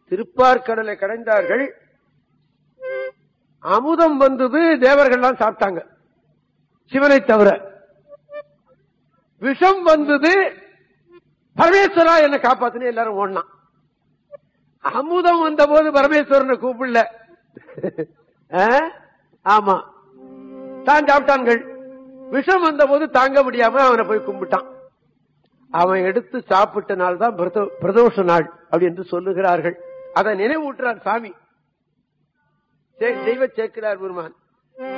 திருப்பார்கடலை கடைந்தார்கள் அமுதம் வந்தது தேவர்கள்லாம் சாப்பிட்டாங்க சிவனை தவிர விஷம் வந்தது பரமேஸ்வரா என்ன காப்பாத்துன்னு எல்லாரும் ஓடலாம் அமுதம் வந்த போது பரமேஸ்வரனை கூப்பிடல ஆ? ஆமா தான் சாப்பிட்டான்கள் விஷம் வந்த போது தாங்க முடியாம அவனை போய் கும்பிட்டான் அவன் எடுத்து சாப்பிட்ட நாள் தான் பிரதோ- பிரதோஷ நாள் அப்படி என்று சொல்லுகிறார்கள் அதை நினைவூட்டுறார் சாமி சே- தெய்வ சேக்கிரார் பெருமான்